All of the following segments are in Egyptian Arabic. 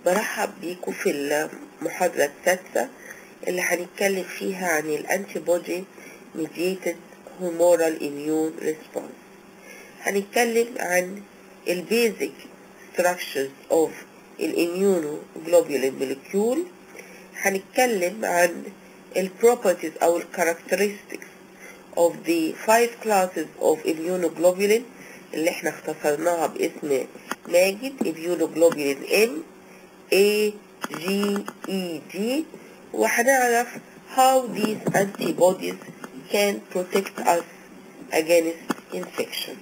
برحب بيكم في المحاضرة السادسة اللي هنتكلم فيها عن الانتي بودي mediated humoral immune response هنتكلم عن البيزك structures of الاميونوجلوبولين molecule هنتكلم عن البروبرتيز او الكاركترستكس of the five classes of immunoglobulin اللي احنا اختصرناها باسم ماجد immunoglobulin M A G E D وهنعرف how these antibodies can protect us against infection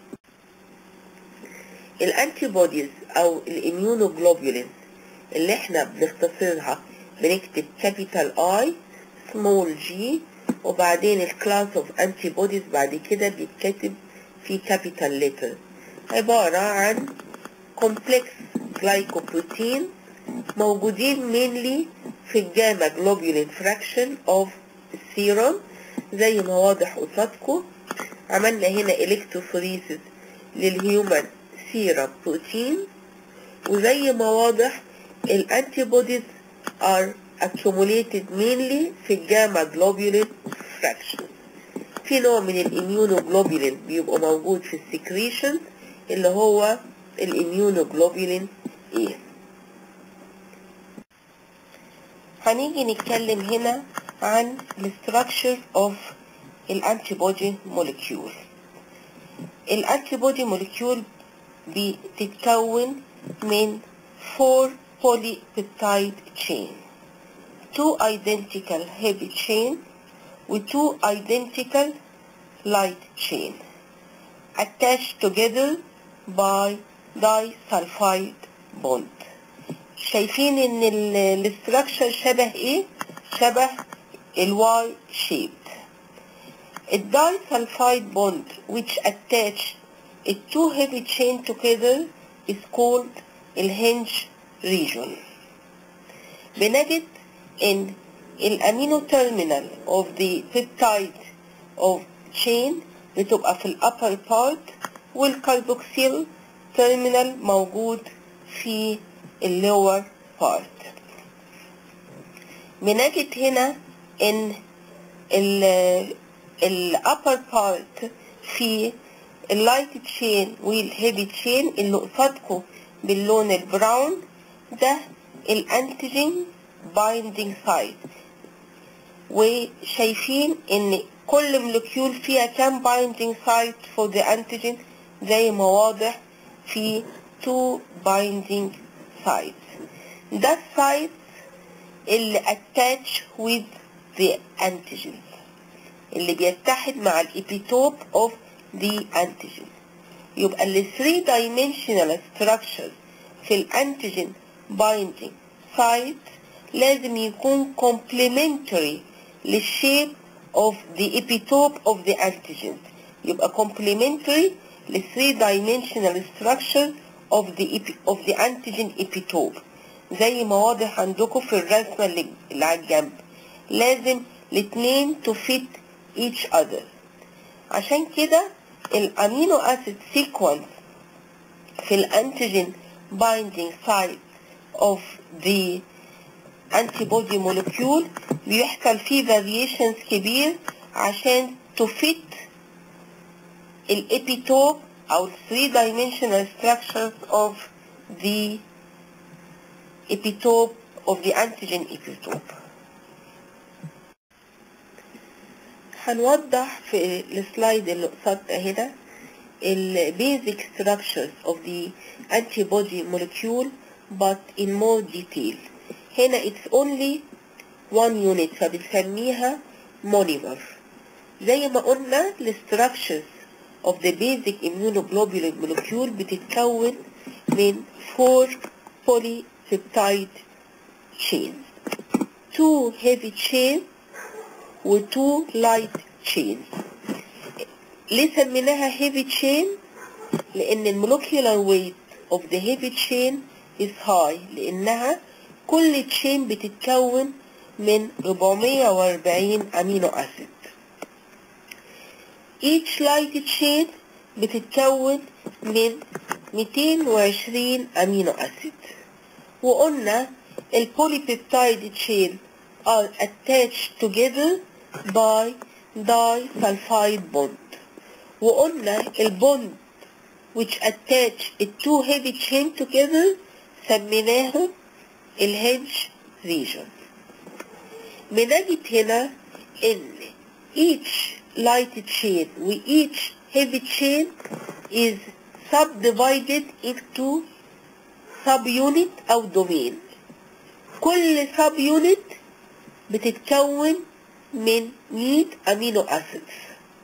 الانتيبوديز او الاميونوجلوبولين اللي احنا بنختصرها بنكتب capital I small g وبعدين الكلاس اوف انتي بوديز بعد كده بيتكتب في كابيتال ليتر عبارة عن كومبلكس جلايكوبروتين موجودين mainly في الجاما جلوبولين فراكشن اوف السيروم زي ما واضح قصادكم عملنا هنا الكتروفوريسيس للهيومن سيرم بروتين وزي ما واضح الانتي بوديز are accumulated mainly في الجاما جلوبولين fraction في نوع من الاميونوجلوبولين بيبقى موجود في السكريشن اللي هو الاميونوجلوبولين A هنيجي نتكلم هنا عن الستراكشر اوف الانتيبودي موليكيول الانتيبودي موليكيول بتتكون من 4 polypeptide chain two identical heavy chain with two identical light chain attached together by disulfide bond شايفين ان الاستراكشر شبه ايه شبه الواي shaped الدايسلفايد bond which attach the two heavy chain together is called الهنج region بنجد ان الامينو terminal of the peptide of chain بتبقى في الابر part والكربوكسيل terminal موجود في اللور part بنجد هنا ان الابر part في اللايت تشين والهيفي تشين اللي قصادكم باللون البراون ده الانتيجين بايندينج سايت وشايفين ان كل مولكيول فيها كام بايندينج سايت فور ذا انتيجين زي ما واضح في تو بايندينج سايت ده السايت اللي اتاتش with the antigen اللي بيتحد مع الابيتوب اوف the antigen يبقى ال 3 dimensional structures في الانتيجين بايندينج سايت لازم يكون complementary للشيب of the epitope of the antigen يبقى complementary ل 3 dimensional structure of the of the antigen epitope زي ما واضح عندكم في الرسمة اللي, اللي على الجنب لازم الاتنين to fit each other عشان كده الامينو اسيد سيكونس في الانتيجين بايندينج سايت اوف ذا antibody molecule بيحصل فيه variations كبير عشان to fit الابيتوب او 3 dimensional structures of the epitope of the antigen epitope هنوضح في السلايد اللي قصادنا هنا ال basic structures of the antibody molecule but in more detail هنا it's only one unit فبنسميها monomer زي ما قلنا ال structures of the basic immunoglobulin molecule بتتكون من four polypeptide chains two heavy chains و two light chains ليه سميناها heavy chain لان المولكيولار weight of the heavy chain is high لانها كل chain بتتكون من 440 امينو اسيد each light chain بتتكون من 220 امينو اسيد وقلنا البوليبيبتايد chain are attached together by disulfide bond وقلنا البوند which attach the two heavy chain together سميناها الهيدج region بنجد هنا ان each light chain و each heavy chain is subdivided into subunit أو domain كل subunit بتتكون من 100 امينو اسيدز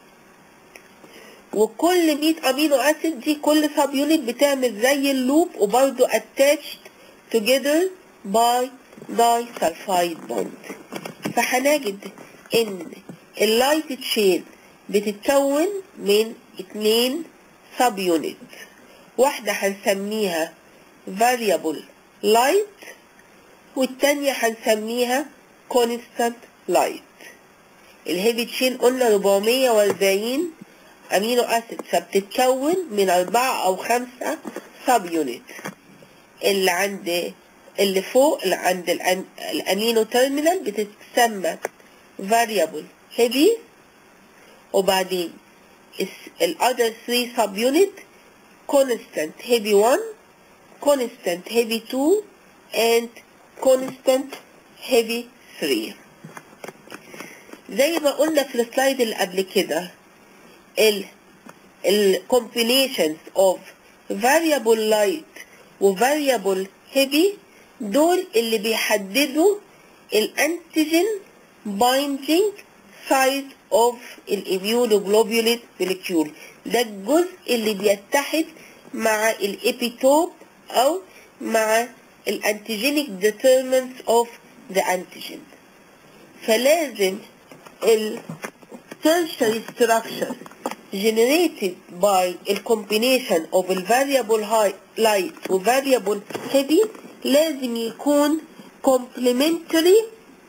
وكل 100 امينو اسيد دي كل سب يونت بتعمل زي اللوب وبرضه attached together by disulfide bond فهنجد ان اللايت تشين بتتكون من اتنين سب يونت واحدة هنسميها variable light والتانية هنسميها constant light الهيفي تشين قلنا 440 امينو اسيد فبتتكون من اربعة او خمسة سب يونت اللي عند اللي فوق اللي عند الأن- الامينو تيرمينال بتتسمى variable heavy وبعدين ال other three sub unit constant heavy 1 constant heavy 2 and constant heavy 3 زي ما قلنا في السلايد اللي قبل كده ال ال combinations of variable light و variable heavy دول اللي بيحددوا الانتيجين binding site of الاميونوجلوبولين molecule ده الجزء اللي بيتحد مع الابيتوب او مع الانتيجينيك determinants of the antigen فلازم ال tertiary structure generated by a combination of a variable high light و variable heavy لازم يكون complementary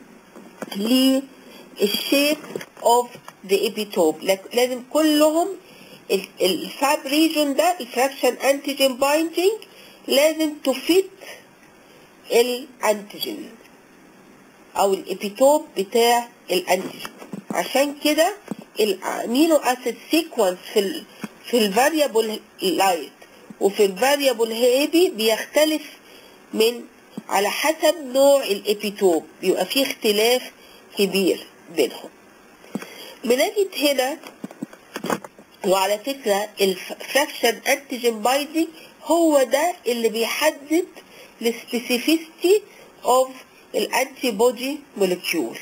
للشيب of the epitope لك- لازم كلهم الفاب ريجون ده الفراكشن انتيجين بايندينج لازم تفيت الانتيجين او الابيتوب بتاع الانتيجين عشان كده الامينو اسيد سيكونس في ال في الفاريبل لايت وفي الفاريبل هيبي بيختلف من على حسب نوع الابيتوب بيبقى فيه اختلاف كبير بينهم بنجد هنا وعلى فكرة الفراكشن انتيجين بايندينج هو ده اللي بيحدد السبيسيفيستي اوف الانتي بودي مولكيول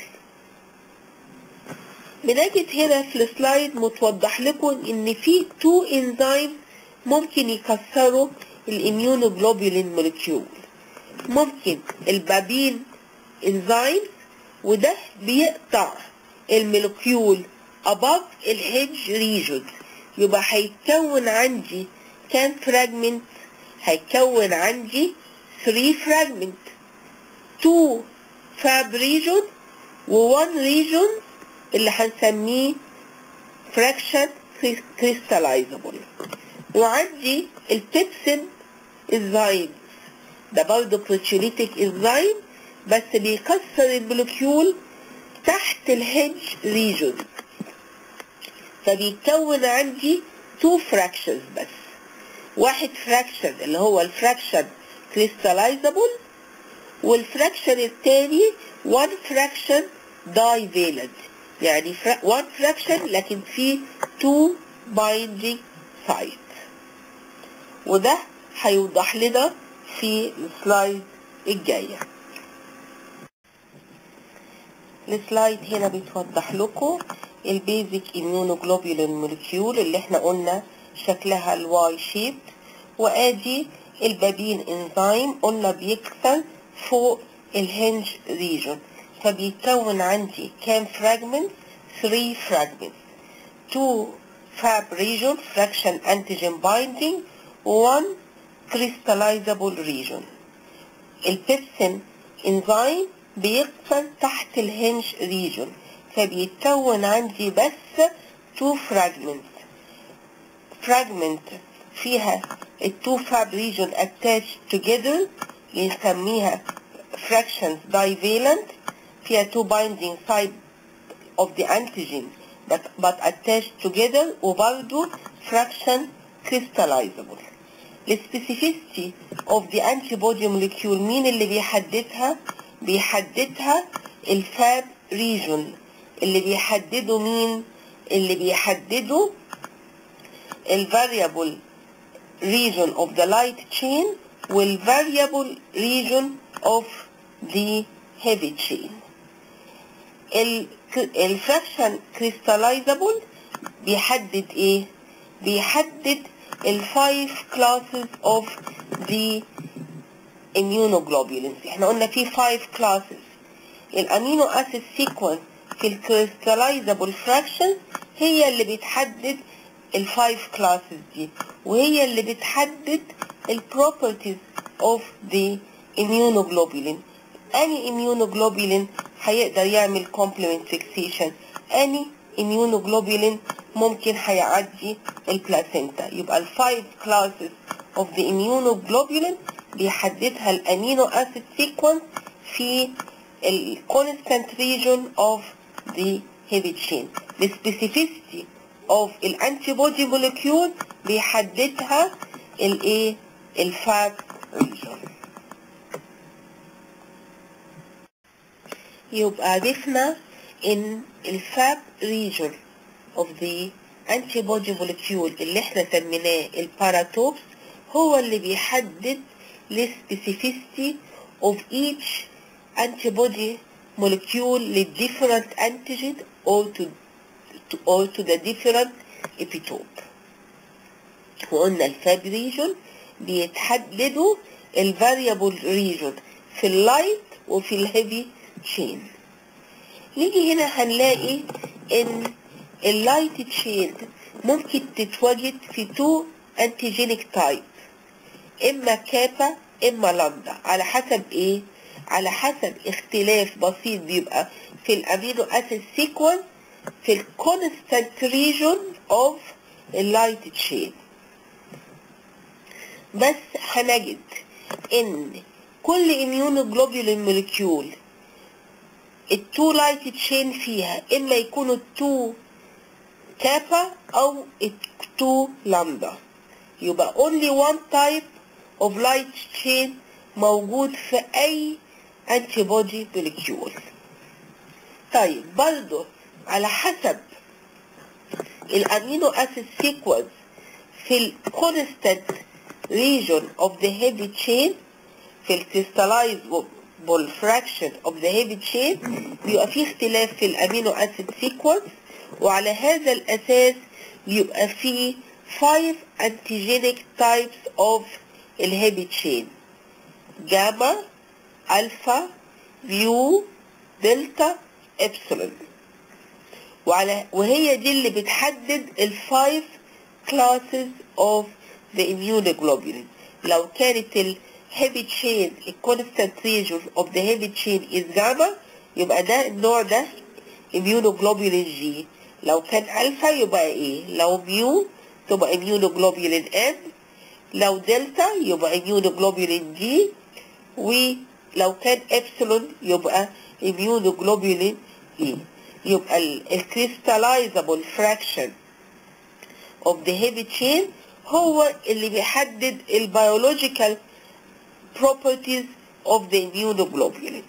بنجد هنا في السلايد متوضح لكم ان في تو انزيم ممكن يكسروا الاميونوجلوبولين مولكيول ممكن البابين انزيم وده بيقطع المولكيول above الهيدج ريجون يبقى هيتكون عندي كام فراجمنت هيتكون عندي 3 فراجمنت 2 فاب ريجون و1 ريجون اللي هنسميه فراكشن كريستاليزابل وعندي البيبسين انزيم ده برضه بروتيوليتيك انزيم بس بيكسر المولكيول تحت الهيدج ريجون فبيتكون عندي تو فراكشنز بس واحد فراكشن اللي هو الفراكشن كريستاليزابل والفراكشن التاني وان فراكشن داي فيلنت يعني وان فراكشن لكن فيه تو بايندينج سايت وده هيوضح لنا في السلايد الجايه السلايد هنا بتوضح لكم البيزك immunoglobulin مولكيول اللي احنا قلنا شكلها الواي شيب وادي البابين انزيم قلنا بيكسر فوق الهنج ريجون فبيتكون عندي كام فراجمنت 3 فراجمنت 2 فاب ريجون فراكشن انتيجين بايندينج و1 كريستاليزابل ريجون البيبسين انزيم بيكسر تحت الهنج ريجون فبيتكون عندي بس تو فراجمنت فراجمنت فيها التو فاب ريجون attached together بنسميها fractions divalent فيها two binding side of the antigen but, but attached together وبرضه fraction crystallizable السبيسيفيستي of the antibody molecule مين اللي بيحددها بيحددها الفاب ريجون اللي بيحددوا مين اللي بيحددوا الفاريبل region of the light chain والvariable region of the heavy chain الفراكشن crystallizable بيحدد ايه بيحدد الفايف classes of the immunoglobulins احنا قلنا في فايف classes الامينو اسيد سيكونس في الكريستاليزابل فراكشن هي اللي بتحدد الفايف كلاسز دي وهي اللي بتحدد البروبرتيز اوف ذا immunoglobulin اني immunoglobulin هيقدر يعمل complement fixation اني immunoglobulin ممكن هيعدي البلاسينتا يبقى الفايف كلاسز اوف ذا immunoglobulin بيحددها الامينو اسيد سيكونس في الكونستانت ريجون اوف ذا heavy chain the specificity of الانتيبودي molecule بيحددها الايه الفاب ريجون يبقى عرفنا ان الفاب ريجون of the antibody molecule اللي احنا سميناه الباراتوبس هو اللي بيحدد السبيسيفيستي of each antibody molecule للديفرنت antigen or to, to or to the different epitope وقلنا الفاب ريجون بيتحددوا الفاريبل ريجون في اللايت وفي الهيفي تشين نيجي هنا هنلاقي ان اللايت تشين ممكن تتواجد في تو انتيجينيك تايب اما كابا اما لامدا على حسب ايه على حسب اختلاف بسيط بيبقى في الامينو اسيد سيكونس في الكونستانت ريجون اوف اللايت تشين بس هنجد ان كل اميونوجلوبولين موليكيول التو لايت تشين فيها اما يكونوا التو كابا او التو لامدا يبقى only one type of light chain موجود في اي antibody molecule طيب برضه على حسب الامينو اسيد سيكونس في الكونستانت region of the heavy chain في الكريستاليزبل fraction of the heavy chain بيبقى في اختلاف في الامينو اسيد سيكونس وعلى هذا الاساس بيبقى في 5 antigenic types of الهيفي chain جاما الفا بيو دلتا ابسلون وعلى وهي دي اللي بتحدد الفايف كلاسز اوف ذا immunoglobulin لو كانت الهيفي تشين الكونستانت ريجون اوف ذا هيفي تشين از جاما يبقى ده النوع ده immunoglobulin جي لو كان الفا يبقى ايه لو بيو تبقى immunoglobulin ام لو دلتا يبقى immunoglobulin دي ولو كان ابسلون يبقى immunoglobulin اي يبقى الكريستاليزابل fraction of the heavy chain هو اللي بيحدد البيولوجيكال properties of the immunoglobulin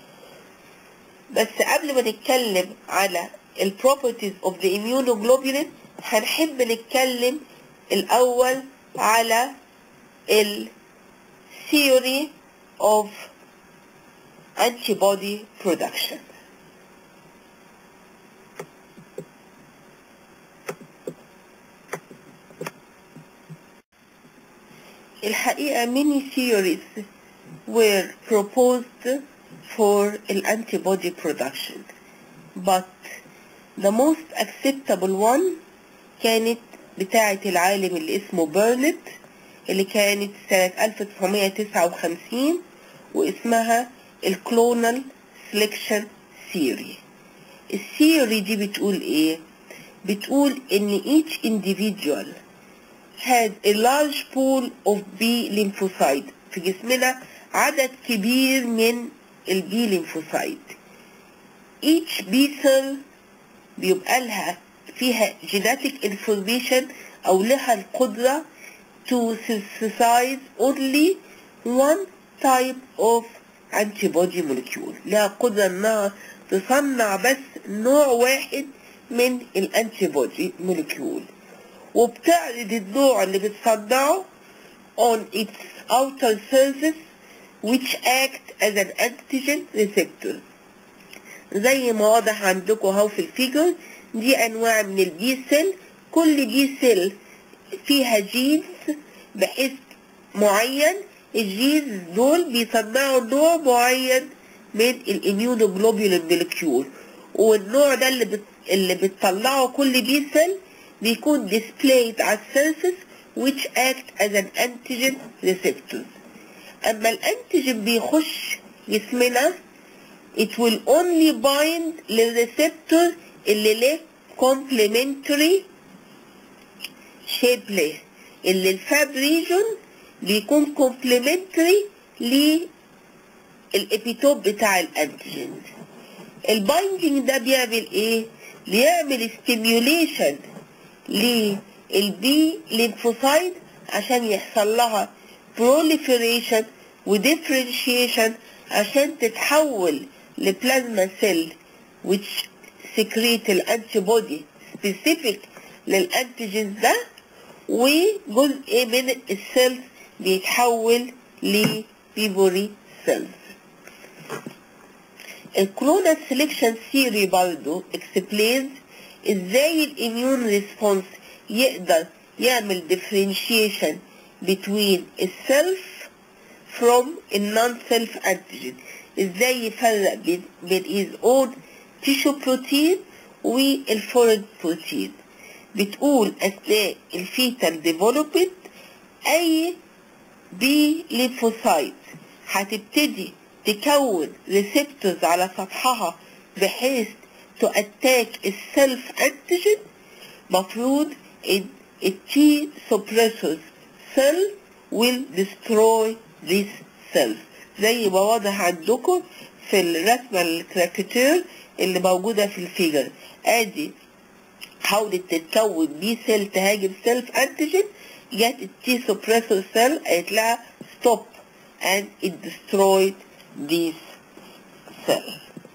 بس قبل ما نتكلم على ال properties of the immunoglobulin هنحب نتكلم الأول على ال theory of antibody production الحقيقة many theories were proposed for antibody production but the most acceptable one كانت بتاعة العالم اللي اسمه بيرنت اللي كانت سنة 1959 واسمها الكلونال سelection theory الثيوري دي بتقول ايه بتقول ان each individual has a large pool of B lymphocyte في جسمنا عدد كبير من البي ليمفوسايت each B cell بيبقى لها فيها genetic information أو لها القدرة to synthesize only one type of antibody molecule لها قدرة انها تصنع بس نوع واحد من الانتيبودي molecule وبتعرض النوع اللي بتصنعه on its outer surface which act as an antigen receptor زي ما واضح عندكم اهو في الفيجر دي انواع من البي سيل كل بي سيل فيها جينز بحيث معين الجينز دول بيصنعوا نوع معين من الاميونوجلوبولين مولكيول والنوع ده اللي بت... اللي بتطلعه كل بي سيل بيكون displayed على السيرفس which act as an antigen receptor اما الانتيجين بيخش جسمنا it will only bind للريسبتور اللي له complementary shape له اللي الفاب ريجون بيكون complementary للابيتوب بتاع الانتيجين البايندينج ده بيعمل ايه بيعمل stimulation للبي ليمفوسايد عشان يحصل لها proliferation وديفرنشيشن عشان تتحول لبلازما سيل which secrete الانتي specific للانتيجين ده وجزء من السيلز بيتحول لبيبوري سيلز الكلونال سيلكشن ثيوري برضه explains ازاي الاميون ريسبونس يقدر يعمل differentiation between السيلف from النون سيلف antigen ازاي يفرق بين بين his own tissue protein والفورين بروتين بتقول اثناء الفيتال ديفلوبمنت اي بي ليمفوسايت هتبتدي تكون ريسبتورز على سطحها بحيث تؤتاك السيلف انتيجين مفروض ان التي suppressors cell will destroy this cell زي ما واضح عندكم في الرسمة الكراكتير اللي موجودة في الفيجر ادي حاولت تتكون بي سيل تهاجم سيلف انتيجين جت التي سوبريسور سيل قالت لها ستوب and it destroyed this cell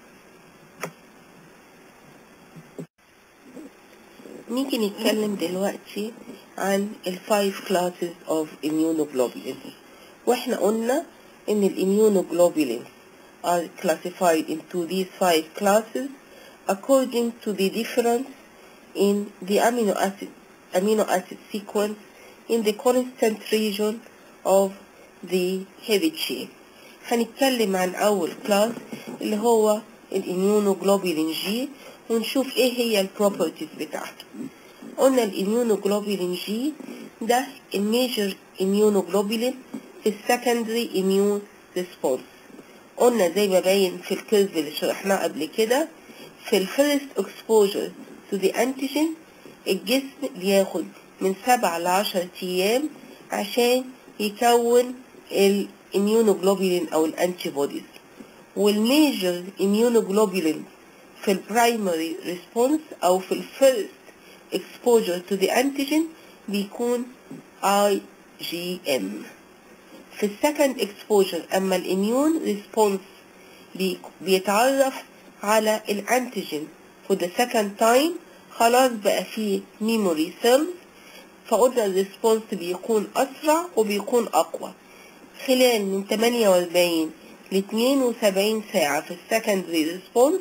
نيجي نتكلم دلوقتي عن الفايف classes of immunoglobulins واحنا قلنا ان الاميونوجلوبulins are classified into these five classes according to the difference in the amino acid amino acid sequence in the constant region of the heavy chain هنتكلم عن اول كلاس اللي هو الاميونوجلوبولين جي ونشوف ايه هي البروبرتيز بتاعته قلنا الاميونوجلوبولين جي ده الميجر اميونوجلوبولين في السكندري اميون ريسبونس قلنا زي ما باين في الكيرف اللي شرحناه قبل كده في الفيرست اكسبوجر تو ذا انتيجين الجسم بياخد من سبع لعشر ايام عشان يكون الاميونوجلوبولين او الانتي بوديز والميجر اميونوجلوبولين في البرايمري ريسبونس او في الفيرست exposure to the antigen بيكون IgM في السكند exposure اما الاميون ريسبونس بيتعرف على الانتيجين for the second time خلاص بقى فيه ميموري سيلز فقلنا الريسبونس بيكون اسرع وبيكون اقوى خلال من 48 ل 72 ساعة في السكندري ريسبونس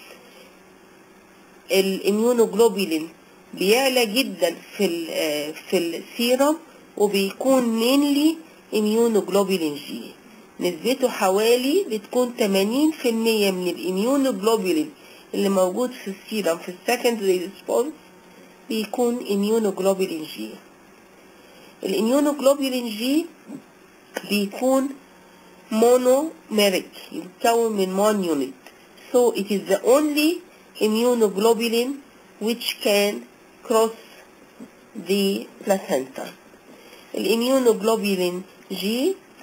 الاميونوجلوبولين بيعلى جدا في ال في السيرم وبيكون مينلي اميونوجلوبولين جي نسبته حوالي بتكون 80% من الاميونوجلوبولين اللي موجود في السيرم في السكندري ريسبونس بيكون اميونوجلوبولين جي الاميونوجلوبولين جي بيكون مونوميريك يتكون من one unit so it is the only immunoglobulin which can cross the placenta الاميونوجلوبولين جي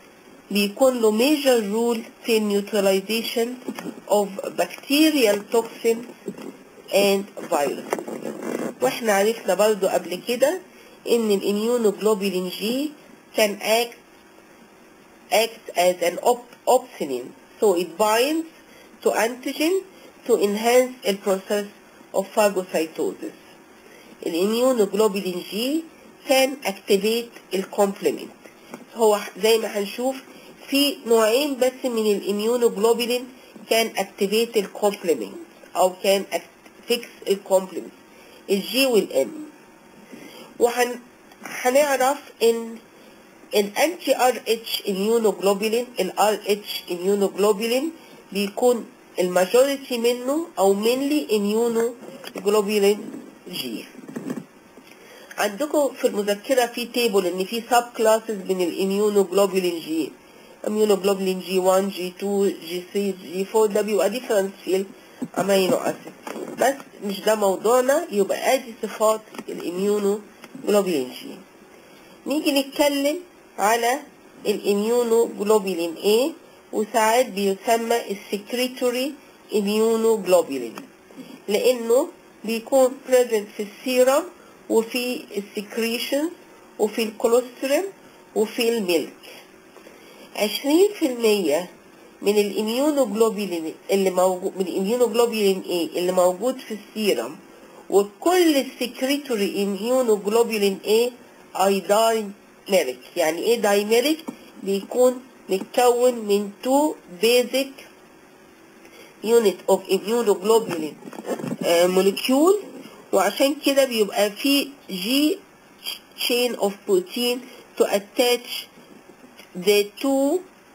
بيكون له major role في neutralization of bacterial toxin and virus واحنا عرفنا برضو قبل كده ان الاميونوجلوبولين جي can act act as an op- opsonin so it binds to antigen to enhance the process of phagocytosis الاميونوجلوبولين جي can activate الكومبلمنت هو زي ما هنشوف في نوعين بس من الاميونوجلوبولين كان activate الكومبلمنت او كان fix الكومبلمنت الجي والام وهن هنعرف ان الانتي ار اتش اميونوجلوبولين الار اتش اميونوجلوبولين بيكون الماجوريتي منه او mainly اميونوجلوبولين جي عندكم في المذكرة في تيبل ان في سب كلاسز من الاميونوجلوبولين جي اميونوجلوبولين جي 1 جي 2 جي 3 جي 4 ده بيبقى ديفرنس في الامينو اسيد بس مش ده موضوعنا يبقى ادي صفات الاميونوجلوبولين جي نيجي نتكلم على الاميونوجلوبولين A وساعات بيسمى السكريتوري اميونوجلوبولين لانه بيكون present في السيرم وفي السكريشن وفي الكوليسترول وفي الميلك عشرين في المية من الاميونوجلوبولين اللي موجود من الاميونوجلوبولين A اللي موجود في السيرم وكل السكريتوري اميونوجلوبولين A اي دايميريك يعني ايه دايميريك بيكون متكون من تو بيزك يونت اوف immunoglobulin موليكيول وعشان كده بيبقى في جي chain of protein to attach the two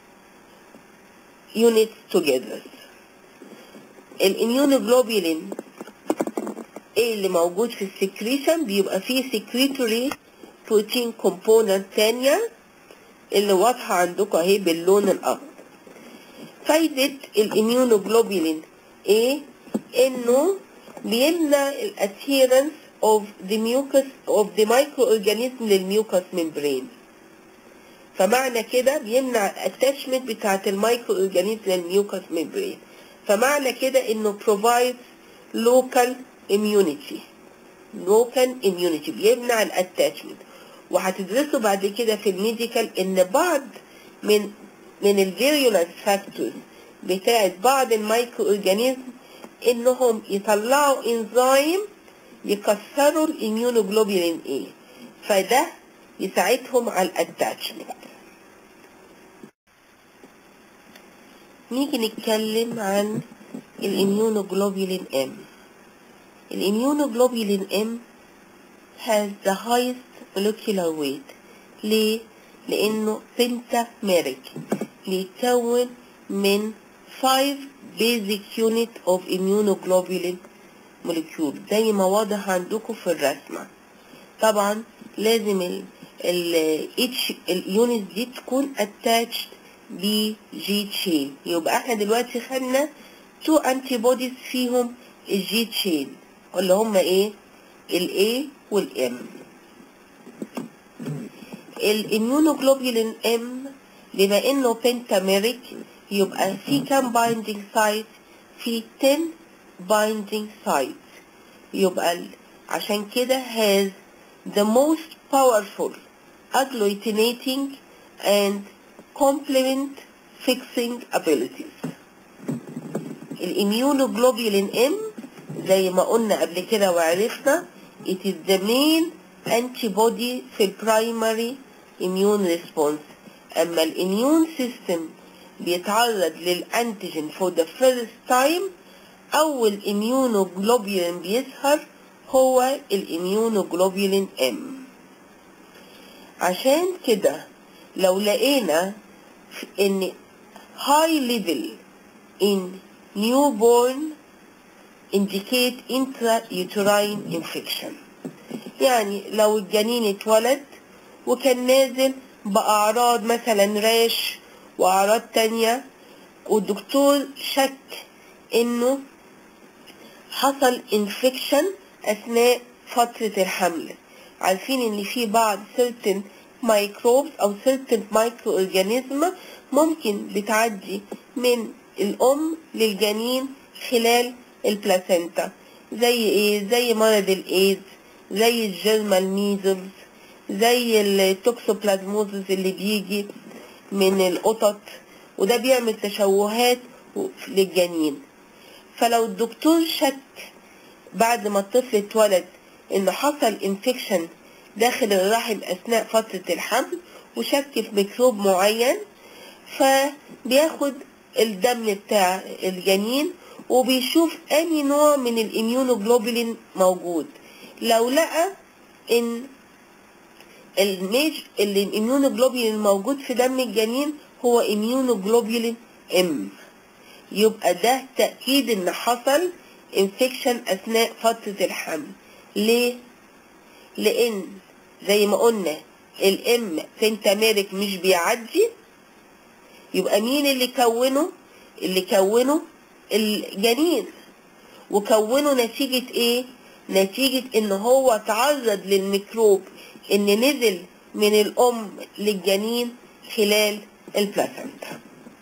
units together الاميونوجلوبولين ايه اللي موجود في السكريشن بيبقى فيه secretory بروتين كومبوننت تانية اللي واضحة عندكم اهي باللون الأخضر فايدة الاميونوجلوبولين ايه انه بيمنع الادهيرنس of the mucus of the microorganism للميوكس ممبرين فمعنى كده بيمنع الاتاشمنت بتاعت المايكرو اورجانيزم للميوكس ممبرين فمعنى كده انه provides local immunity local immunity بيمنع الاتاشمنت وهتدرسوا بعد كده في الميديكال ان بعض من من الفيريولانس فاكتورز بتاعت بعض المايكرو اورجانيزم انهم يطلعوا انزيم يكسروا الاميونوجلوبولين ايه فده يساعدهم على الاتاتشمنت نيجي نتكلم عن الاميونوجلوبولين ام الاميونوجلوبولين ام has the highest molecular weight ليه؟ لأنه pentameric بيتكون من 5 basic unit of immunoglobulin molecule زي ما واضح عندكم في الرسمة طبعا لازم ال ال each اليونت دي تكون attached ب G chain يبقى احنا دلوقتي خدنا two antibodies فيهم الجي chain اللي هما ايه ال A وال M الاميونوجلوبولين ام بما انه بنتاميريك يبقى في كام بايندينج سايت في 10 بايندينج سايت يبقى ال- عشان كده has the most powerful agglutinating and complement fixing abilities الاميونوجلوبولين ام زي ما قلنا قبل كده وعرفنا it is the main antibody في البرايمري immune response اما الاميون سيستم بيتعرض للانتيجين for the first time اول اميونوجلوبولين بيظهر هو الاميونوجلوبولين ام عشان كده لو لقينا في- ان high level in newborn indicate intrauterine infection يعني لو الجنين اتولد وكان نازل بأعراض مثلا راش وأعراض تانية والدكتور شك إنه حصل انفكشن أثناء فترة الحمل عارفين إن في بعض certain microbes أو certain microorganism ممكن بتعدي من الأم للجنين خلال البلاسينتا زي ايه زي مرض الايدز زي الجيرمال ميزلز زي التوكسوبلازموزس اللي بيجي من القطط وده بيعمل تشوهات للجنين فلو الدكتور شك بعد ما الطفل اتولد انه حصل انفكشن داخل الرحم اثناء فترة الحمل وشك في ميكروب معين فبياخد الدم بتاع الجنين وبيشوف أي نوع من الإميونوجلوبولين موجود لو لقى إن الميج الإميونوجلوبولين الموجود في دم الجنين هو إميونوجلوبولين إم يبقى ده تأكيد إن حصل انفكشن أثناء فترة الحمل ليه؟ لأن زي ما قلنا الإم بنتاميريك مش بيعدي يبقى مين اللي كونه؟ اللي كونه الجنين وكونه نتيجة ايه نتيجة ان هو تعرض للميكروب ان نزل من الام للجنين خلال البلاسنتا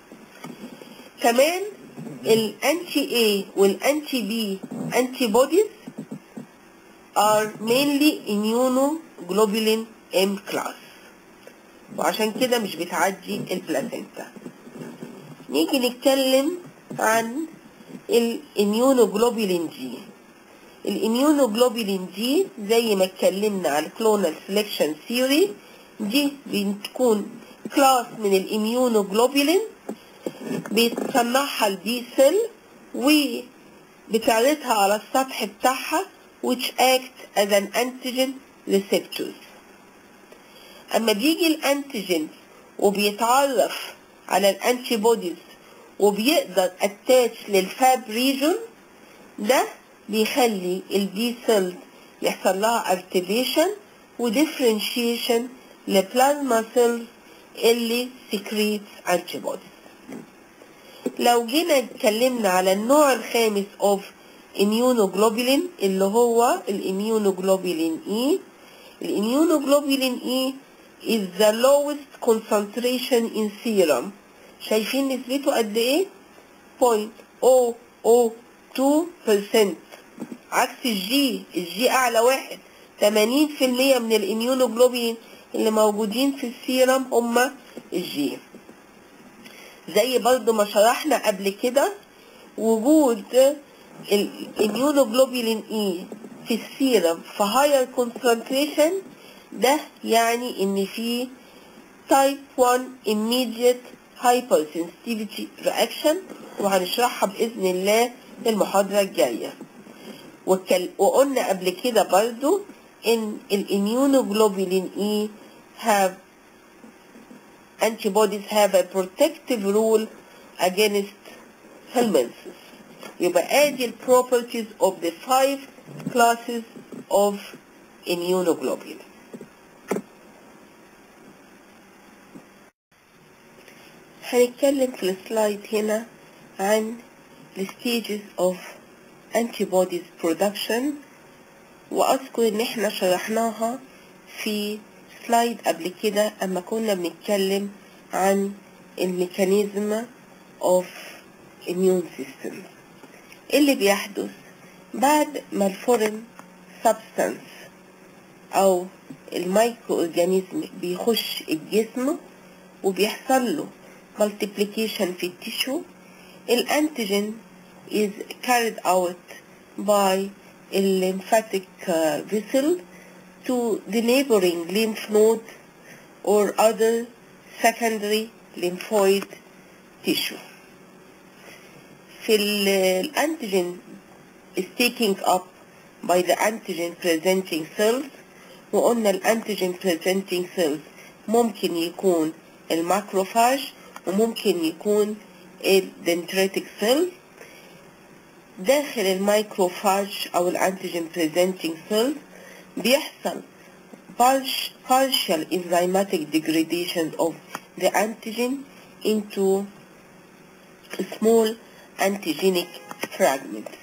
كمان الانتي A والانتي B antibodies are mainly immunoglobulin M class وعشان كده مش بتعدي البلاسنتا نيجي نتكلم عن الاميونوجلوبولين دي الاميونوجلوبولين دي زي ما اتكلمنا على الكلونال سelection ثيوري دي بتكون كلاس من الاميونوجلوبولين بيتصنعها البي سيل وبتعرضها على السطح بتاعها which act as an antigen receptors اما بيجي الانتيجين وبيتعرف على الانتي بوديز وبيقدر اتاتش للفاب ريجون ده بيخلي البي سيل يحصل لها اكتيفيشن وديفرنشيشن لبلازما سيلز اللي سكريت انتي بوديز لو جينا اتكلمنا على النوع الخامس اوف immunoglobulin اللي هو الاميونوجلوبولين اي الاميونوجلوبولين اي is the lowest concentration in serum شايفين نسبته قد ايه 0.002% عكس الجي الجي اعلى واحد 80% من الاميونوجلوبولين اللي موجودين في السيرم هما الجي زي برضو ما شرحنا قبل كده وجود الاميونوجلوبولين اي في السيرم في هاير كونسنتريشن ده يعني ان في تايب 1 immediate hypersensitivity reaction وهنشرحها باذن الله المحاضره الجايه وكل... وقلنا قبل كده برضو ان الاميونوجلوبولين اي have antibodies have a protective rule against helminthes يبقى ادي ال properties of the five classes of immunoglobulin هنتكلم في السلايد هنا عن the stages of antibodies production واذكر ان احنا شرحناها في سلايد قبل كده اما كنا بنتكلم عن الميكانيزم of immune system اللي بيحدث بعد ما الفورين سبستانس او المايكرو اورجانيزم بيخش الجسم وبيحصل له multiplication في التيشو الانتيجين is carried out by a lymphatic uh, vessel to the neighboring lymph node or other secondary lymphoid tissue. في الانتيجين is taking up by the antigen presenting cells وقلنا الانتيجين presenting cells ممكن يكون الماكروفاج وممكن يكون الدنتريتك سيل داخل الميكروفاج او الانتيجين بريزنتنج سيل بيحصل partial enzymatic degradation of the antigen into small antigenic fragments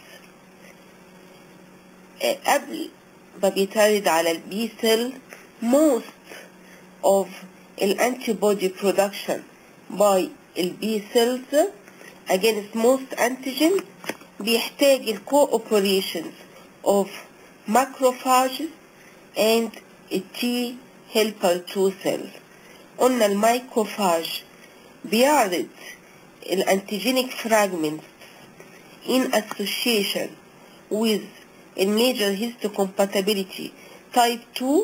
قبل ما بيتعرض على البي سيل most of الانتيبودي production by البي cells against most antigens بيحتاج ال cooperations of macrophages and T helper 2 cells قلنا المايكروفاج بيعرض الانتيجينيك fragments in association with الميجر histocompatibility type 2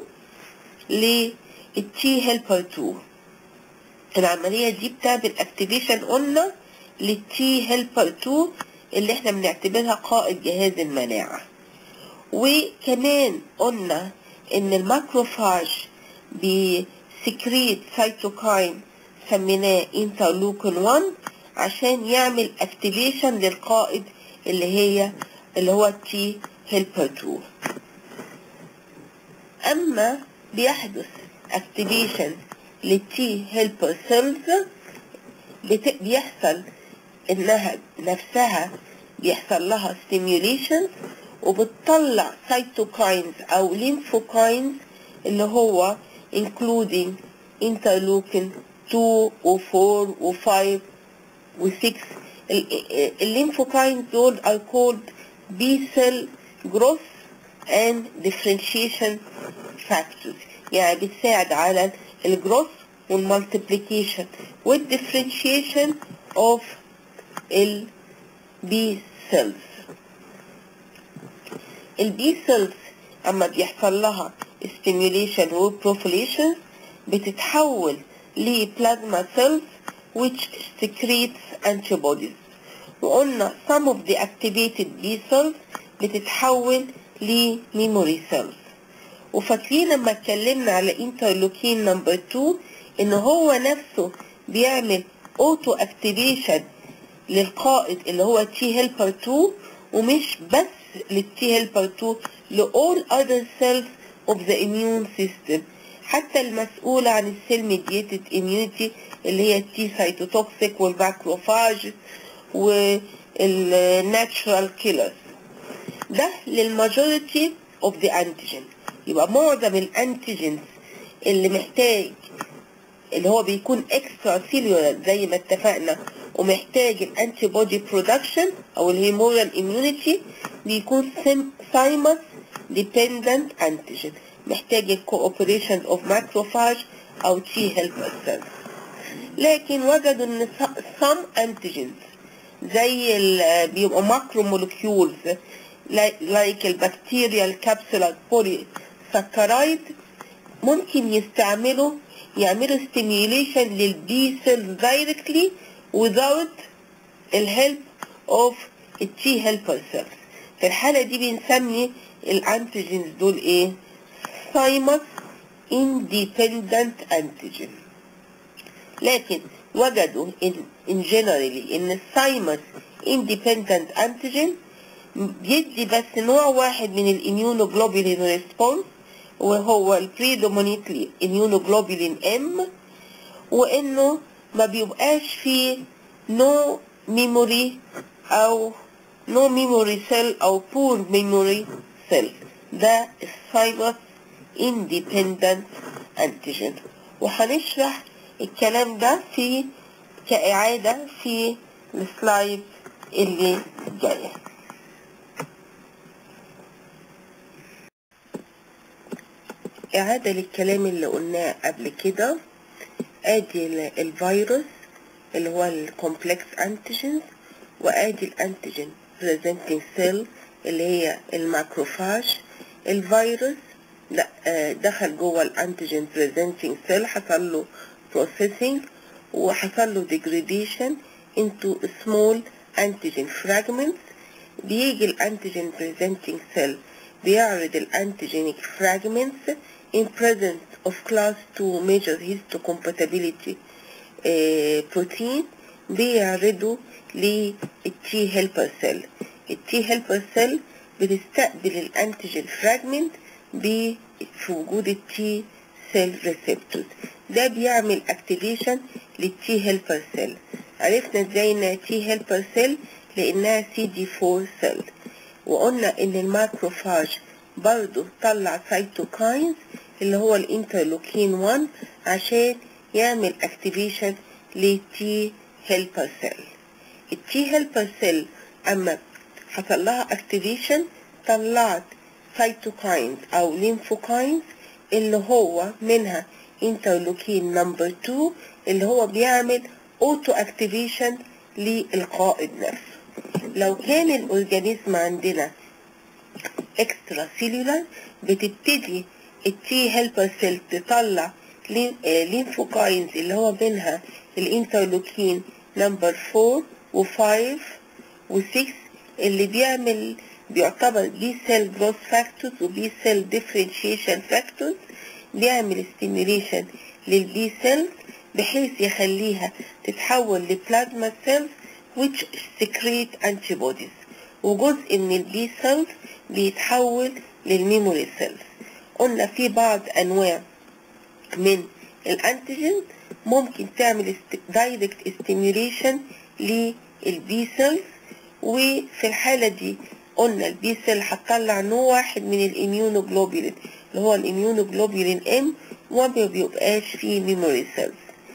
للتي هيلبر 2 العملية دي بتعمل اكتيفيشن قلنا للتي هيلبر 2 اللي احنا بنعتبرها قائد جهاز المناعة وكمان قلنا ان الماكروفاج بسكريت سيتوكاين سميناه انترلوكين 1 عشان يعمل اكتيفيشن للقائد اللي هي اللي هو التي هيلبر 2 اما بيحدث اكتيفيشن للتي هيلبر سيلز بيحصل انها نفسها بيحصل لها ستيميوليشن وبتطلع سيتوكاينز او ليمفوكاينز اللي هو including interleukin 2 و 4 و 5 و 6 الليمفوكاينز دول are called B cell growth and differentiation factors يعني بتساعد على الجروث والمالتيبليكيشن والديفرنشيشن of ال B cells البي سيلز اما بيحصل لها stimulation وبروفيليشن بتتحول لبلازما سيلز which secretes antibodies وقلنا some of the activated B cells بتتحول لميموري سيلز وفاكرين لما اتكلمنا على انترلوكين نمبر 2 ان هو نفسه بيعمل اوتو اكتيفيشن للقائد اللي هو تي هيلبر 2 ومش بس للتي هيلبر 2 لأول other cells of the immune system حتى المسؤولة عن السيل ميديتد immunity اللي هي التي سايتوتوكسيك والماكروفاج والناتشرال كيلرز ده للماجوريتي اوف ذا انتيجين يبقى معظم الانتيجينز اللي محتاج اللي هو بيكون اكسترا سيلولار زي ما اتفقنا ومحتاج الانتي بودي برودكشن او الهيمورال اميونيتي بيكون سايمس ديبندنت انتيجين محتاج الكوبريشن اوف ماكروفاج او تي هيلبر سيلز لكن وجدوا ان some antigens زي ال بيبقوا ماكرو مولكيولز لايك البكتيريال كابسولار بولي سكرايد ممكن يستعملوا يعملوا stimulation للبي سيلز directly without الهيلب of التي هيلبر سيلز في الحالة دي بنسمي الانتيجينز دول ايه؟ سايمس independent antigen لكن وجدوا in, in generally ان السايمس independent antigen بيدي بس نوع واحد من الاميونوجلوبولين ريسبونس وهو البريدومينيتلي اميونوجلوبولين ام وانه ما بيبقاش فيه نو ميموري او نو ميموري سيل او بور ميموري سيل ده السايمس اندبندنت انتيجين وهنشرح الكلام ده في كإعادة في السلايد اللي جاية إعادة للكلام اللي قلناه قبل كده ادي الفيروس اللي هو الكومبلكس انتيجينز وادي الانتيجين بريزنتنج سيل اللي هي الماكروفاج الفيروس لا دخل جوه الانتيجين بريزنتنج سيل حصل له بروسيسنج وحصل له degradation into small antigen fragments بيجي الانتيجين بريزنتنج سيل بيعرض الانتيجينيك fragments in presence of class 2 major histocompatibility بروتين بيعرضوا للتي هيلبر سيل التي هيلبر سيل بتستقبل الانتيجين فراجمنت في وجود التي سيل ريسبتورز ده بيعمل اكتيفيشن للتي هيلبر سيل عرفنا ازاي انها تي هيلبر سيل لانها سي دي 4 سيل وقلنا ان الماكروفاج برضو طلع سيتوكاينز اللي هو الانترلوكين 1 عشان يعمل اكتيفيشن للتي هيلبر سيل التي هيلبر سيل اما حصل لها اكتيفيشن طلعت سيتوكاينز او ليمفوكاينز اللي هو منها انترلوكين نمبر 2 اللي هو بيعمل اوتو اكتيفيشن للقائد نفسه لو كان الاورجانيزم عندنا اكسترا سيلولار بتبتدي التي هيلبر سيل تطلع ليمفوكاينز اللي هو منها الانترلوكين نمبر 4 و5 و6 اللي بيعمل بيعتبر بي سيل جروث فاكتورز وبي سيل ديفرنشيشن فاكتورز بيعمل ستيميوليشن للبي سيلز بحيث يخليها تتحول لبلازما سيلز which secrete antibodies وجزء من البي سيلز بيتحول للميموري سيلز قلنا في بعض انواع من الانتيجين ممكن تعمل دايركت ستيميوليشن للبي سيلز وفي الحالة دي قلنا البي سيل هتطلع نوع واحد من الاميونوجلوبولين اللي هو الاميونوجلوبولين ام وما بيبقاش فيه ميموري سيلز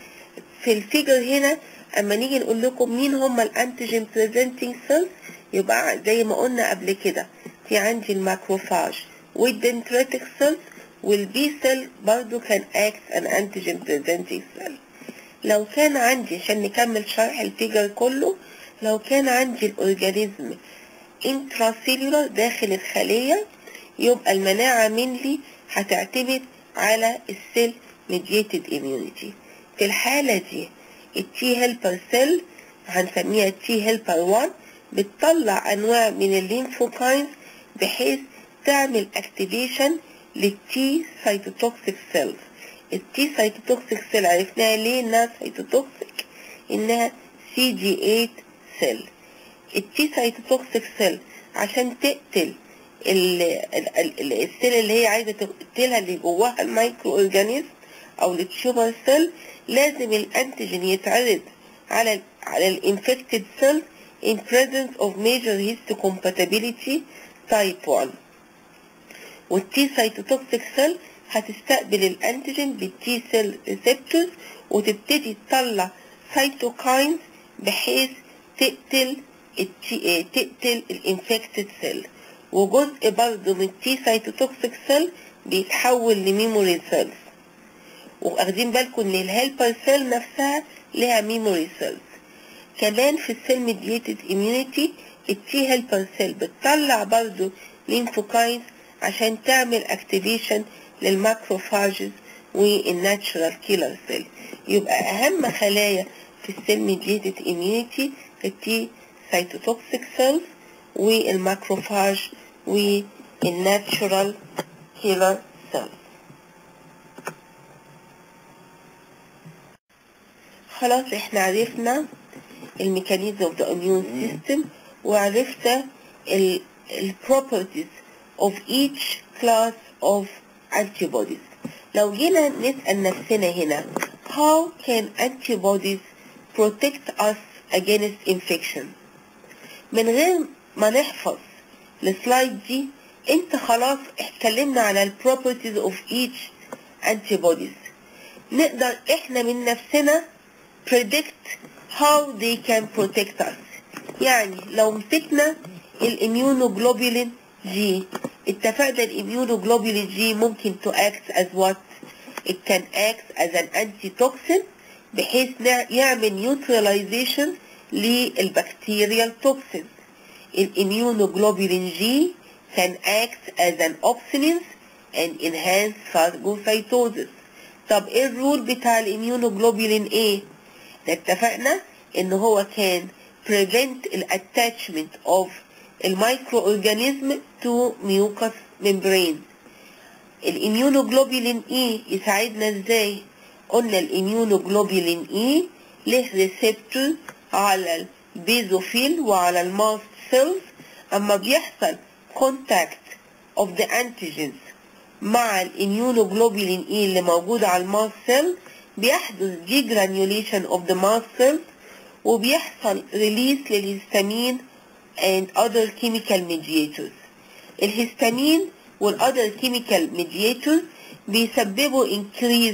في الفيجر هنا اما نيجي نقول لكم مين هم الانتيجين بريزنتنج سيلز يبقى زي ما قلنا قبل كده في عندي الماكروفاج والدنتريتك سيلز والبي سيل برضو كان اكت ان انتيجين بريزنتنج سيل لو كان عندي عشان نكمل شرح الفيجر كله لو كان عندي الاورجانيزم انتراسيلولار داخل الخلية يبقى المناعة منلي هتعتمد على السيل ميديتد اميونيتي في الحالة دي التي هيلبر سيل هنسميها التي هيلبر 1 بتطلع انواع من الليمفوكاينز بحيث تعمل اكتيفيشن للتي سيتوتوكسيك سيلز التي سيتوتوكسيك سيل عرفناها ليه انها سيتوتوكسيك انها سي جي 8 سيل التي سيتوتوكسيك سيل عشان تقتل ال ال ال السيل اللي هي عايزه تقتلها اللي جواها المايكرو اورجانيزم او التيومر سيل لازم الانتيجين يتعرض على ال على الانفكتد سيل in presence of major histocompatibility type 1 والتي سيتوتوكسيك سيل هتستقبل الانتيجين بالتي سيل ريسبتورز وتبتدي تطلع سيتوكاينز بحيث تقتل التي تقتل الانفكتد سيل وجزء برضه من التي سيتوتوكسيك سيل بيتحول لميموري سيلز واخدين بالكم ان الهيلبر سيل نفسها لها ميموري سيلز كمان في السيل ميديتد اميونيتي التي هيلبر سيل بتطلع برضه ليمفوكاينز عشان تعمل اكتيفيشن للماكروفاجز والناتشرال كيلر سيل يبقى اهم خلايا في السيل ميديتد اميونيتي التي سيتوتوكسيك سيلز والماكروفاج والناتشرال كيلر سيل خلاص احنا عرفنا الميكانيزم اوف ذا اميون سيستم وعرفنا البروبرتيز اوف each class of antibodies لو جينا نسأل نفسنا هنا how can antibodies protect us against infection من غير ما نحفظ السلايد دي انت خلاص اتكلمنا على البروبرتيز اوف each antibodies نقدر احنا من نفسنا predict how they can protect us يعني لو مسكنا الاميونوجلوبولين جي اتفقنا الاميونوجلوبولين جي ممكن to act as what it can act as an antitoxin بحيث يعمل neutralization للبكتيريال توكسين الاميونوجلوبولين جي can act as an opsonins and enhance phagocytosis طب ايه الرول بتاع الاميونوجلوبولين ايه ده اتفقنا ان هو كان prevent الاتاتشمنت of المايكرو اورجانيزم to mucous membrane الاميونوجلوبولين اي يساعدنا ازاي قلنا الاميونوجلوبولين اي له ريسبتور على البيزوفيل وعلى الماست سيلز اما بيحصل كونتاكت of the antigens مع الاميونوجلوبولين اي اللي موجود على الماست سيل بيحدث degranulation of the mast cells وبيحصل release للهستامين and other chemical mediators الهستامين والother chemical mediators بيسببوا increase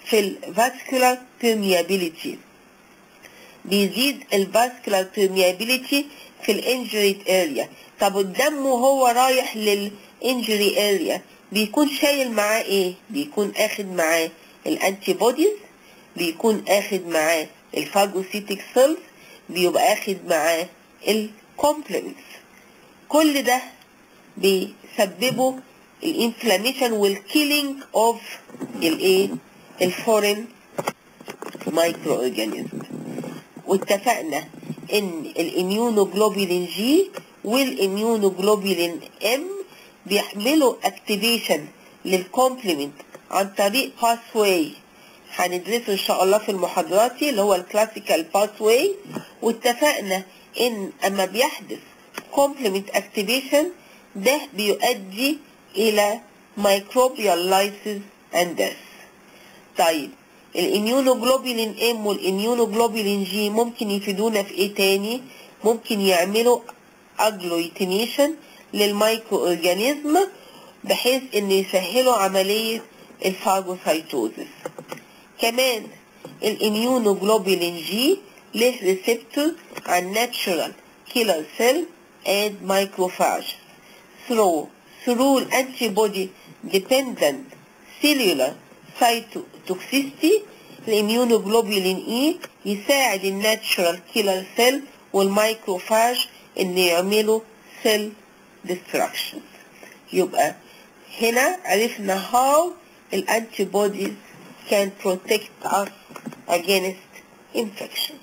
في الفاسكولار permeability بيزيد الفاسكولار permeability في الانجريد اريا طب الدم وهو رايح للانجري اريا بيكون شايل معاه ايه بيكون اخد معاه الانتي بوديز بيكون اخد معاه الفاجوسيتك سيلز بيبقى اخد معاه الكومبلمنتس كل ده بيسببوا الانفلاميشن والكيلينج اوف الايه الفورين مايكرو اورجانيزم واتفقنا ان الاميونوجلوبولين جي والاميونوجلوبولين ام بيعملوا اكتيفيشن للكومبلمنت عن طريق باثواي هندرسه ان شاء الله في المحاضرات اللي هو الكلاسيكال باثواي واتفقنا ان اما بيحدث كومبلمنت اكتيفيشن ده بيؤدي الى مايكروبيال لايسيس اند ديث طيب الاميونوجلوبولين ام والاميونوجلوبولين جي ممكن يفيدونا في ايه تاني ممكن يعملوا اجلويتينيشن للمايكرو اورجانيزم بحيث ان يسهلوا عملية الفاجوسايتوزس كمان الاميونوجلوبولين جي له ريسبتور عن ناتشورال كيلر سيل and macrophage through through antibody dependent cellular cytotoxicity الاميونوجلوبولين اي يساعد الناتشورال كيلر سيل والمايكروفاج ان يعملوا سيل destruction يبقى هنا عرفنا how الانتي bodies can protect us against infection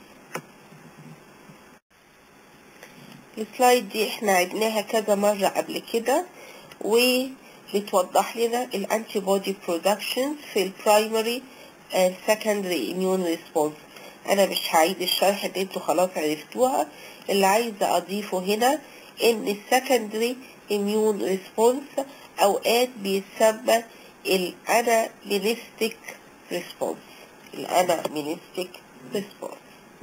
السلايد دي احنا عدناها كذا مرة قبل كده وبتوضح لنا الانتي بودي برودكشن في البرايمري and secondary immune response انا مش هعيد الشرح اللي انتوا خلاص عرفتوها اللي عايزة اضيفه هنا ان السكندري immune response اوقات بيتسمى الانامينستيك ريسبونس الانامينستيك ريسبونس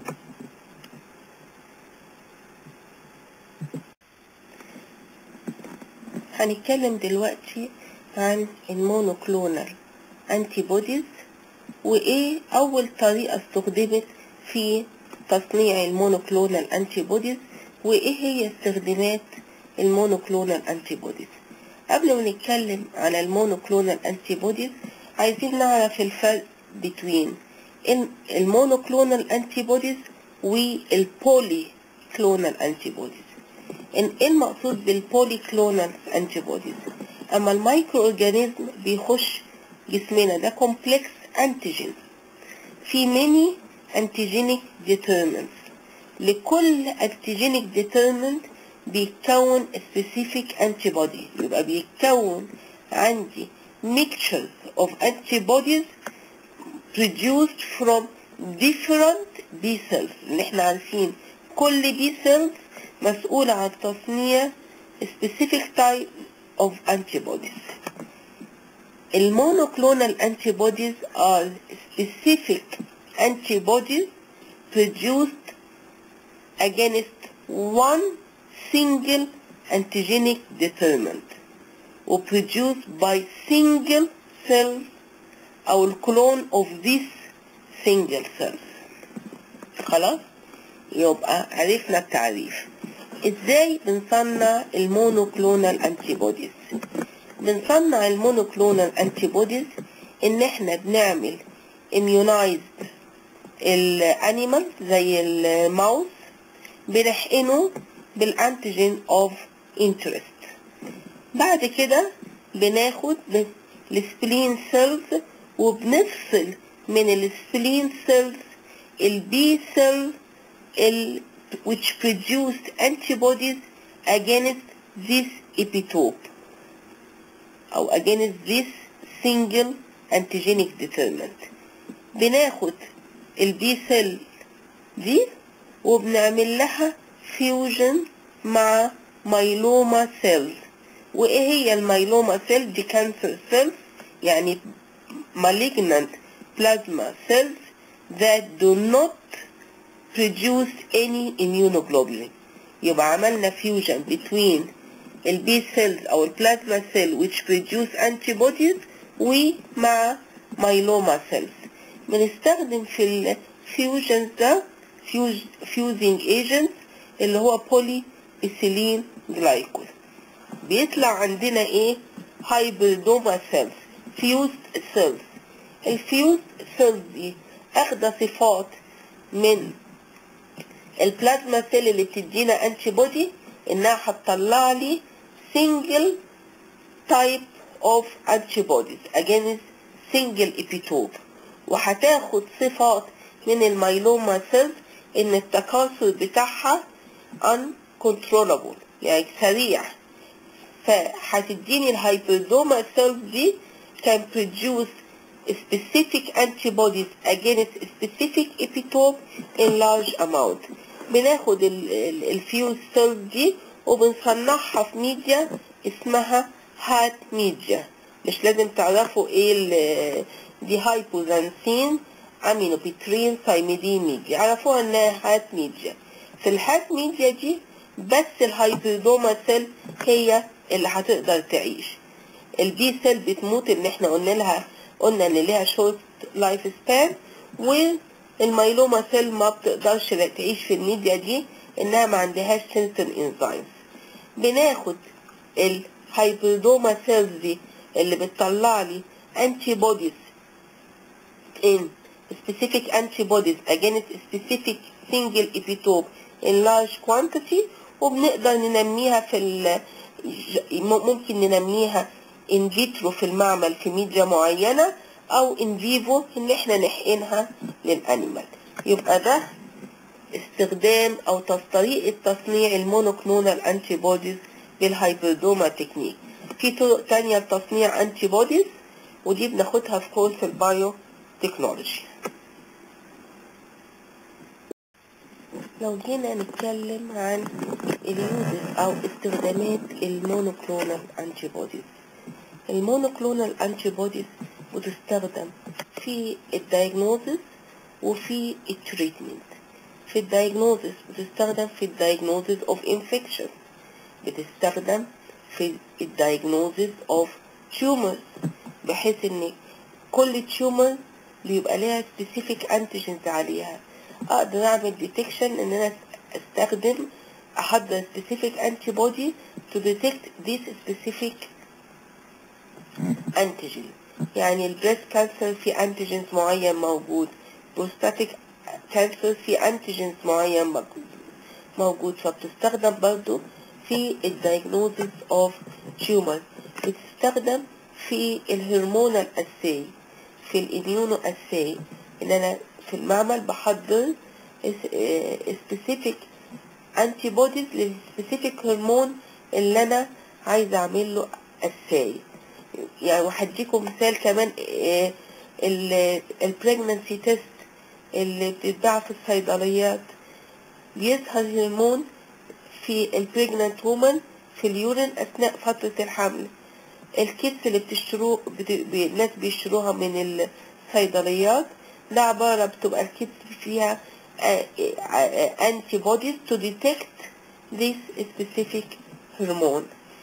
هنتكلم دلوقتي عن المونوكلونال انتي بوديز وايه اول طريقه استخدمت في تصنيع المونوكلونال انتي بوديز وايه هي استخدامات المونوكلونال انتي بوديز قبل ما نتكلم على المونوكلونال انتي بوديز عايزين نعرف الفرق بين المونوكلونال انتي بوديز والبولي كلونال انتي بوديز ان ايه المقصود بالبولي كلونال انتي بوديز اما المايكرو اورجانيزم بيخش جسمنا ده كومبلكس انتيجين في ميني انتيجينيك ديترمنتس لكل انتيجينيك ديترمنت بيتكون specific antibody يبقى بيتكون عندي mixtures of antibodies produced from different B cells اللي احنا عارفين كل B cells مسؤولة عن تصنيع specific type of antibodies المونوكلونال antibodies are specific antibodies produced against one single antigenic determinant وproduced by single cells أو الكلون of this single cells خلاص يبقى عرفنا التعريف ازاي بنصنع المونوكلونال انتي بوديز بنصنع المونوكلونال انتي بوديز ان احنا بنعمل immunized الانيمال زي الماوس بنحقنه بالانتيجين اوف انترست بعد كده بناخد السبلين سيلز وبنفصل من السبلين سيلز البي سيل which produced antibodies against this epitope او against this single antigenic determinant بناخد البي سيل دي وبنعمل لها فيوجن مع مايلوما سيلز وايه هي المايلوما سيل دي كانسر سيلز يعني malignant plasma cells that do not produce any immunoglobulin يبقى عملنا fusion between البي cells او البلازما cell which produce antibodies ومع myeloma cells بنستخدم في الفيوجن ده فيوزنج ايجنت اللي هو بولي ايثيلين جلايكول بيطلع عندنا ايه هايبردوما سيلز فيوزد سيلز الفيوزد سيلز دي اخده صفات من البلازما سيل اللي بتدينا انتي بودي انها هتطلع لي single type of antibodies against single epitope وهتاخد صفات من الميلوما سيلز ان التكاثر بتاعها uncontrollable يعني سريع فهتديني الهايبردوما سيلز دي can produce specific antibodies against specific epitope in large amount بناخد الفيوز سيلز دي وبنصنعها في ميديا اسمها هات ميديا مش لازم تعرفوا ايه ال- دي هايبوزانسين امينوبيترين ثايميدين ميديا عرفوها انها هات ميديا في الهات ميديا دي بس الهايبردوما سيل هي اللي هتقدر تعيش البي سيل بتموت ان احنا قلنا لها قلنا ان ليها شورت لايف سبان والميلوما سيل ما بتقدرش تعيش في الميديا دي انها ما عندهاش سنسن انزيمز بناخد الهايبردوما سيلز دي اللي بتطلع لي انتي بوديز in specific antibodies against specific single epitope in large quantity وبنقدر ننميها في ال ممكن ننميها in vitro في المعمل في ميديا معينة أو in vivo إن إحنا نحقنها للأنيمال يبقى ده استخدام أو تص- طريقة تصنيع المونوكلونال أنتي بوديز بالهايبردوما تكنيك في طرق تانية لتصنيع أنتي بوديز ودي بناخدها في كورس البايو تكنولوجي لو جينا نتكلم عن اليوزز او استخدامات المونوكلونال انتي بوديز المونوكلونال انتي بوديز بتستخدم في الدايجنوزس وفي التريتمنت في الدايجنوزس بتستخدم في الدايجنوزس اوف انفكشن بتستخدم في الدايجنوزس اوف tumors بحيث ان كل تيومر بيبقى ليها سبيسيفيك انتيجنز عليها اقدر اعمل ديتكشن ان انا استخدم احضر سبيسيفيك انتي بودي تو ديتكت ذيس سبيسيفيك انتيجين يعني البريست كانسر في انتيجنز معين موجود بروستاتيك كانسر في انتيجنز معين موجود موجود فبتستخدم برضو في الدايجنوزيس اوف تيومر بتستخدم في الهرمونال اساي في الاميونو اساي ان انا في المعمل بحضر سبيسيفيك انتي بوديز للسبيسيفيك هرمون اللي انا عايزه اعمل له اساي يعني وهديكم مثال كمان البريجنانسي تيست اللي بتتباع في الصيدليات بيظهر هرمون في البريجنانت وومن في اليورين اثناء فتره الحمل الكيتس اللي بتشتروه بت... ب... الناس بيشتروها من الصيدليات ده عبارة بتبقى الكيتس فيها انتي بوديز to detect this specific hormone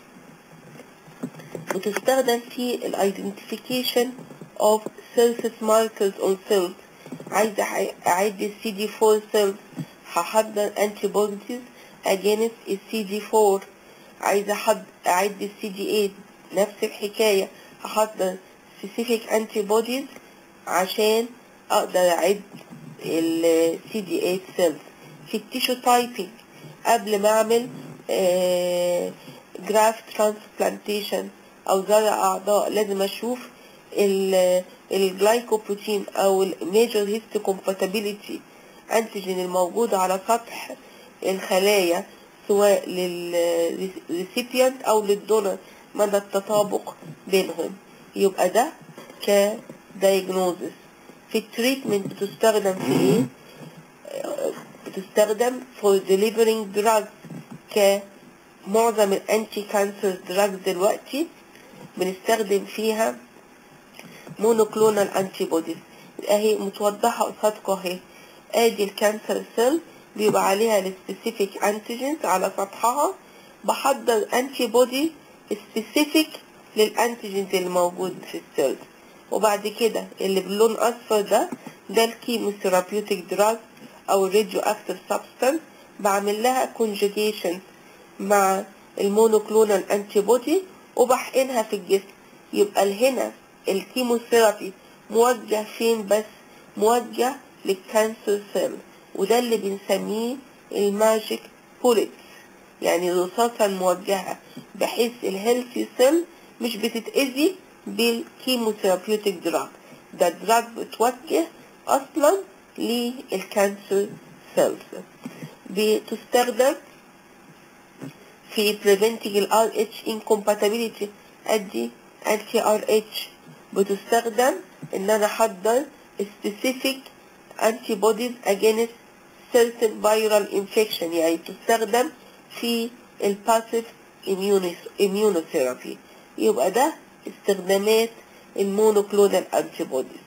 وتستخدم في ال identification of surface markers on cells عايزة أعد ال CD4 cells هحضر انتي بوديز against ال CD4 عايزة أحد أعد ال CD8 نفس الحكاية هحضر specific antibodies عشان اقدر اعد ال CD8 cells في التيشو تايبنج قبل ما اعمل جرافت ترانسبلانتيشن او زرع اعضاء لازم اشوف الجلايكوبروتين او الميجر هيستو كومباتيبيليتي انتيجين الموجود على سطح الخلايا سواء للريسيبيانت او للدونر مدى التطابق بينهم يبقى ده كدايجنوزس في التريتمنت بتستخدم في ايه بتستخدم for delivering drugs كمعظم الانتي كانسر دراجز دلوقتي بنستخدم فيها مونوكلونال انتي بوديز اهي متوضحه قصادكم اهي ادي الكانسر سيل بيبقى عليها السبيسيفيك انتيجنز على سطحها بحضر انتي بودي سبيسيفيك للانتيجنز اللي موجود في السيل وبعد كده اللي باللون اصفر ده ده الكيموثيرابيوتيك دراج او الراديو اكتيف سبستانس بعمل لها كونجوجيشن مع المونوكلونال انتي بودي وبحقنها في الجسم يبقى هنا الكيموثيرابي موجه فين بس موجه للكانسر سيل وده اللي بنسميه الماجيك بوليتس يعني الرصاصة الموجهة بحيث الهيلثي سيل مش بتتأذي بالكيموثيرابيوتيك دراج ده الدراج بتوجه أصلا للكانسر سيلز بتستخدم في preventing ال RH incompatibility ادي anti RH بتستخدم ان انا احضر specific antibodies against certain viral infection يعني تستخدم في الباسيف immunotherapy يبقى ده استخدامات المونوكلونال antibodies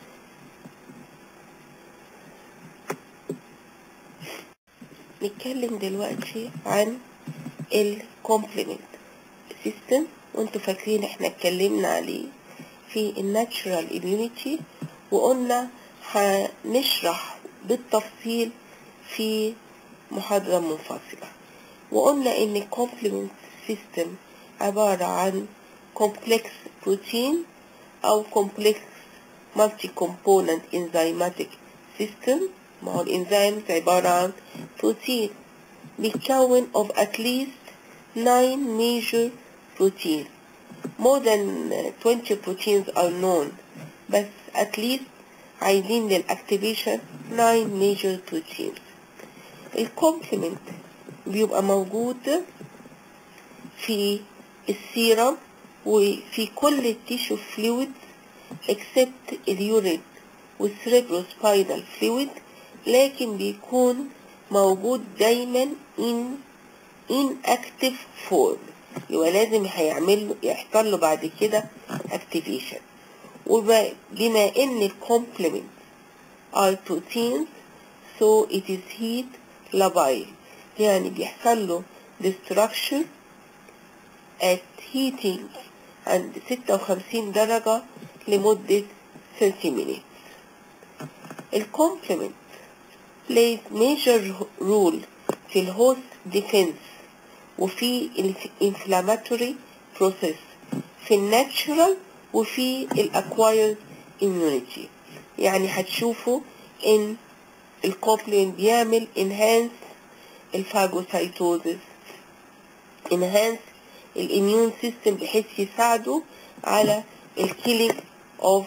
نتكلم دلوقتي عن الكومبلمنت سيستم وانتوا فاكرين احنا اتكلمنا عليه في الناتشرال immunity وقلنا هنشرح بالتفصيل في محاضرة منفصلة وقلنا ان الكومبلمنت سيستم عبارة عن complex protein او complex multi component enzymatic system ما هو الانزيمز عبارة عن بروتين بيتكون of at least 9 major proteins more than 20 proteins are known بس at least عايزين للأكتيفيشن 9 major proteins الكومبلمنت بيبقى موجود في السيرم وفي كل التيشو فلويد except اليورين والسريبروسباينال فلويد لكن بيكون موجود دايما in inactive form يبقى لازم هيعمل له يحصل له بعد كده activation وبما ان الكومبلمنت are proteins so it is heat labile يعني بيحصل له destruction at heating عند 56 درجة لمدة 30 minutes الكومبلمنت plays major role في الهوست ديفنس وفي الانفلاماتوري بروسيس في الناتشرال وفي الاكوايرد immunity يعني هتشوفوا ان الكومبلمنت بيعمل انهانس الفاجوسايتوزس انهانس الاميون سيستم بحيث يساعده على الكيلينج اوف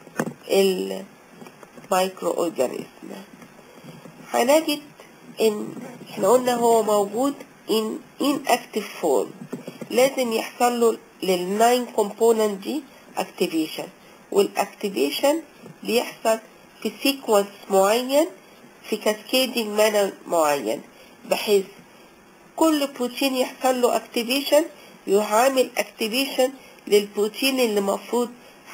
المايكرو اورجانيزم هنجد ان احنا قلنا هو موجود in inactive form لازم يحصل له للناين كومبوننت دي activation والاكتيفيشن بيحصل في سيكونس معين في كاسكيدنج مانر معين بحيث كل بروتين يحصل له اكتيفيشن يعمل اكتيفيشن للبروتين اللي المفروض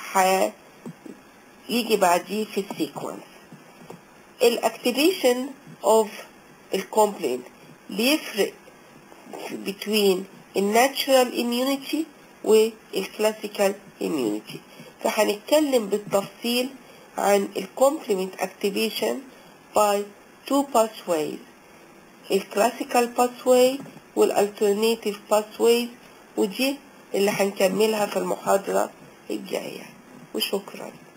يجي بعديه في السيكونس الاكتيفيشن اوف الكومبلين بيفرق between الناتشرال immunity والكلاسيكال immunity فهنتكلم بالتفصيل عن الكومبلمنت activation by two pathways الكلاسيكال pathway والالترناتيف pathways ودي اللي هنكملها في المحاضرة الجاية وشكرا